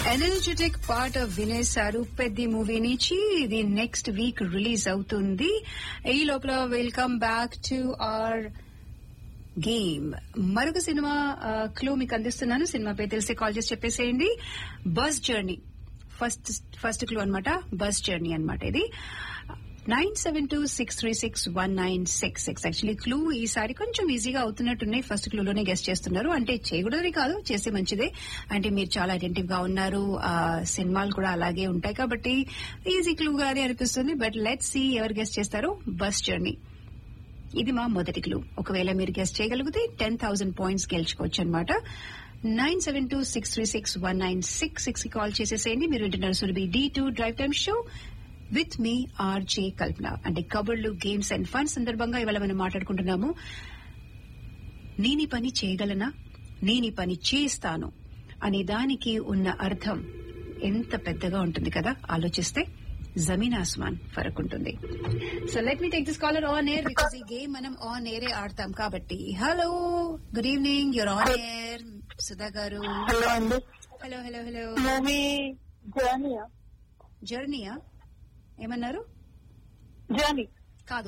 energetic part వినేశారు పెద్ద movie నుంచి ఇది నెక్స్ట్ వీక్ రిలీజ్ అవుతుంది ఈ లోపల welcome back to our game మరొక సినిమా క్లూ మీకు అందిస్తున్నాను సినిమా పేరు తెలిసి కాల్ చేసి చెప్పేసేయండి bus journey first first clue అనమాట బస్ జర్నీ అనమాట ఇది nine seven two six three six one nine six six actually clue ఈసారి కొంచెం ఈజీగా అవుతున్నట్టున్నాయి ఫస్ట్ క్లూలోనే గెస్ట్ చేస్తున్నారు అంటే చేయకూడదని కాదు చేస్తే మంచిదే అంటే మీరు చాలా అటెంటివ్ గా ఉన్నారు ఆ, సినిమాలు కూడా అలాగే ఉంటాయి కాబట్టి ఈజీ క్లూ గానే అనిపిస్తుంది బట్ లెట్ సి ఎవరు గెస్ట్ చేస్తారు బస్ జర్నీ ఇది మా మొదటి క్లూ ఒకవేళ మీరు గెస్ట్ చేయగలిగితే టెన్ థౌసండ్ పాయింట్స్ గెలుచుకోవచ్చు అనమాట nine seven two six three six one nine six six కి కాల్ చేసేసేయండి మీరు వింటున్నారు Surabhi D two drive time show with me RJ Kalpana అంటే కబుర్లు గేమ్స్ అండ్ ఫన్ సందర్భంగా ఇవాళ మనం మాట్లాడుకుంటున్నాము నేని పని చేయగలనా నేని పని చేస్తాను అనే దానికి ఉన్న అర్థం ఎంత పెద్దగా ఉంటుంది కదా ఆలోచిస్తే జమీన్ ఆస్మాన్ ఫరక్ ఉంటుంది so let me take this caller on air because ఈ గేమ్ మనం ఆన్ ఎయిరే ఆడతాం కాబట్టి hello good evening your on air Sudha గారు హలో అండి hello hello hello movie journey జర్నీయా ఏమన్నారు జర్నీ కాదు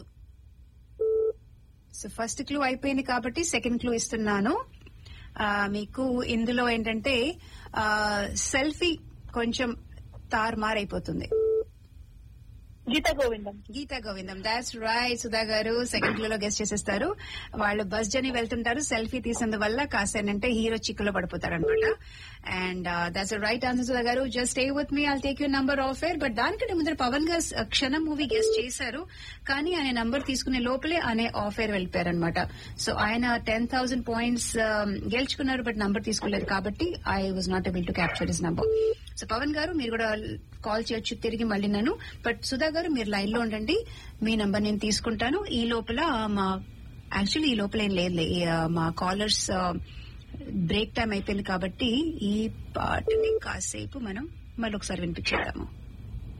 సో ఫస్ట్ క్లూ అయిపోయింది కాబట్టి సెకండ్ క్లూ ఇస్తున్నాను ఆ, మీకు ఇందులో ఏంటంటే సెల్ఫీ కొంచెం తారుమారైపోతుంది గీతా గోవిందం గీతా గోవిందం దాట్స్ రైట్ సుధా గారు సెకండ్ క్లూ లో గెస్ట్ చేసేస్తారు వాళ్ళు బస్ జర్నీ వెళ్తుంటారు సెల్ఫీ తీసినందువల్ల కాసేనంటే హీరో చిక్కులో పడిపోతారు అనమాట and that's right answer Sudha గారు just stay with me I'll take you number off air but దానికంటే ముందర పవన్ గారు uh, క్షణం మూవీ గెస్ట్ చేశారు కానీ ఆయన నంబర్ తీసుకునే లోపలే ఆయన ఆఫ్ ఎయిర్ వెళ్ళిపోయారు అనమాట సో ఆయన టెన్ థౌసండ్ పాయింట్స్ గెలుచుకున్నారు బట్ నంబర్ తీసుకోలేదు కాబట్టి I was not able to capture his number so Pavan గారు మీరు కూడా కాల్ చేయొచ్చు తిరిగి మళ్ళీ నన్ను బట్ సుధా గారు మీరు లైన్ లో ఉండండి మీ నంబర్ నేను తీసుకుంటాను ఈ లోపల మా యాక్చువల్లీ ఈ లోపల ఏం లేదు మా కాలర్స్ బ్రేక్ టైం అయిపోయింది కాబట్టి ఈ పాటని కాసేపు మనం మళ్ళీ ఒకసారి వినిపించేద్దాము